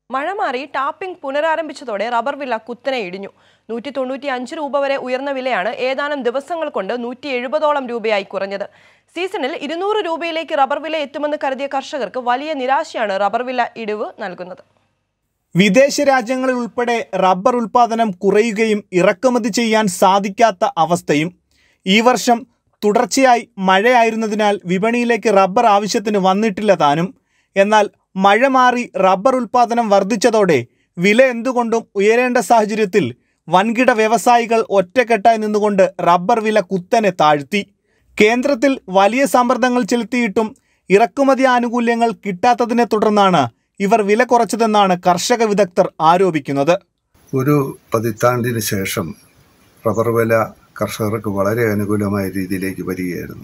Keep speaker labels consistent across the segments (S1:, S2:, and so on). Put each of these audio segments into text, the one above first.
S1: മഴ മാറി tapping പുനരാരംഭിച്ചതോടെ rubber വില കുത്തനെ ഇടിഞ്ഞു നൂറ്റി തൊണ്ണൂറ്റി അഞ്ച് രൂപ വരെ ഉയർന്ന വിലയാണ് ഏതാനും ദിവസങ്ങൾ കൊണ്ട് നൂറ്റി എഴുപതോളം രൂപയായി കുറഞ്ഞത് സീസണിൽ ഇരുന്നൂറ് രൂപയിലേക്ക് റബ്ബർ വില എത്തുമെന്ന് കരുതിയ കർഷകർക്ക് വലിയ നിരാശയാണ് റബ്ബർ വില ഇടിവ് നൽകുന്നത്
S2: വിദേശ രാജ്യങ്ങളിൽ ഉൾപ്പെടെ റബ്ബർ ഉൽപാദനം കുറയുകയും ഇറക്കുമതി ചെയ്യാൻ സാധിക്കാത്ത അവസ്ഥയും ഈ വർഷം തുടർച്ചയായി മഴയായിരുന്നതിനാൽ വിപണിയിലേക്ക് റബ്ബർ ആവശ്യത്തിന് വന്നിട്ടില്ല താനും എന്നാൽ മഴ മാറി റബ്ബർ ഉൽപാദനം വർദ്ധിച്ചതോടെ വില എന്തുകൊണ്ടും ഉയരേണ്ട സാഹചര്യത്തിൽ വൻകിട വ്യവസായികൾ ഒറ്റക്കെട്ടായി നിന്നുകൊണ്ട് റബ്ബർ വില കുത്തനെ താഴ്ത്തി കേന്ദ്രത്തിൽ വലിയ സമ്മർദ്ദങ്ങൾ ചെലുത്തിയിട്ടും ഇറക്കുമതി ആനുകൂല്യങ്ങൾ കിട്ടാത്തതിനെ തുടർന്നാണ് ഇവർ വില കുറച്ചതെന്നാണ് കർഷക വിദഗ്ധർ ആരോപിക്കുന്നത്
S3: ഒരു പതിറ്റാണ്ടിന് ശേഷം റബ്ബർ വില കർഷകർക്ക് വളരെ അനുകൂലമായ രീതിയിലേക്ക് വരികയായിരുന്നു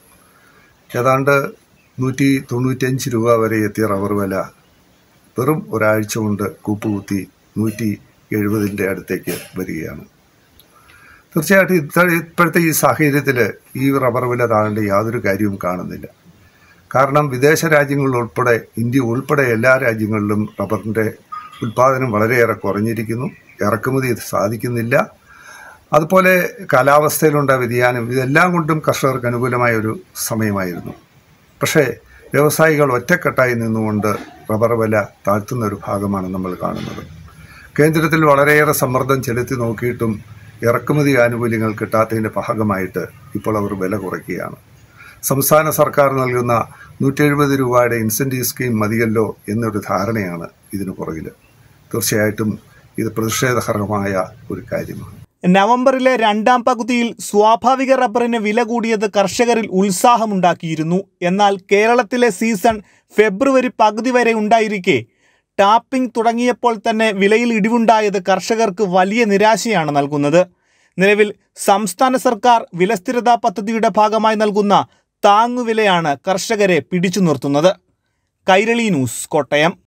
S3: ഏതാണ്ട് നൂറ്റി തൊണ്ണൂറ്റഞ്ച് രൂപ വരെ എത്തിയ റബ്ബർ വില വെറും ഒരാഴ്ച കൊണ്ട് കൂപ്പുകുത്തി നൂറ്റി എഴുപതിൻ്റെ അടുത്തേക്ക് വരികയാണ് തീർച്ചയായിട്ടും ഇത്ര ഇപ്പോഴത്തെ ഈ സാഹചര്യത്തിൽ ഈ റബ്ബർ വില താഴേണ്ട യാതൊരു കാര്യവും കാണുന്നില്ല കാരണം വിദേശ രാജ്യങ്ങളിൽ ഉൾപ്പെടെ ഇന്ത്യ ഉൾപ്പെടെ എല്ലാ രാജ്യങ്ങളിലും റബ്ബറിൻ്റെ ഉൽപ്പാദനം വളരെയേറെ കുറഞ്ഞിരിക്കുന്നു ഇറക്കുമതി സാധിക്കുന്നില്ല അതുപോലെ കാലാവസ്ഥയിലുണ്ടായ വ്യതിയാനം ഇതെല്ലാം കൊണ്ടും കർഷകർക്ക് അനുകൂലമായ ഒരു സമയമായിരുന്നു പക്ഷേ വ്യവസായികൾ ഒറ്റക്കെട്ടായി നിന്നുകൊണ്ട് റബ്ബർ വില താഴ്ത്തുന്ന ഒരു ഭാഗമാണ് നമ്മൾ കാണുന്നത് കേന്ദ്രത്തിൽ വളരെയേറെ സമ്മർദ്ദം ചെലുത്തി നോക്കിയിട്ടും ഇറക്കുമതി ആനുകൂല്യങ്ങൾ കിട്ടാത്തതിൻ്റെ ഭാഗമായിട്ട് ഇപ്പോൾ അവർ വില കുറയ്ക്കുകയാണ് സംസ്ഥാന സർക്കാർ നൽകുന്ന നൂറ്റി എഴുപത് രൂപയുടെ ഇൻസെൻറ്റീവ് സ്കീം മതിയല്ലോ എന്നൊരു ധാരണയാണ് ഇതിന് പുറകിൽ തീർച്ചയായിട്ടും ഇത് പ്രതിഷേധകരമായ ഒരു കാര്യമാണ്
S2: നവംബറിലെ രണ്ടാം പകുതിയിൽ സ്വാഭാവിക റബ്ബറിന് വില കൂടിയത് കർഷകരിൽ ഉത്സാഹമുണ്ടാക്കിയിരുന്നു എന്നാൽ കേരളത്തിലെ സീസൺ ഫെബ്രുവരി പകുതി വരെ ഉണ്ടായിരിക്കെ ടാപ്പിംഗ് തുടങ്ങിയപ്പോൾ തന്നെ വിലയിൽ ഇടിവുണ്ടായത് കർഷകർക്ക് വലിയ നിരാശയാണ് നൽകുന്നത് നിലവിൽ സംസ്ഥാന സർക്കാർ വിലസ്ഥിരതാ പദ്ധതിയുടെ ഭാഗമായി നൽകുന്ന താങ്ങുവിലയാണ് കർഷകരെ പിടിച്ചു നിർത്തുന്നത് കൈരളി ന്യൂസ് കോട്ടയം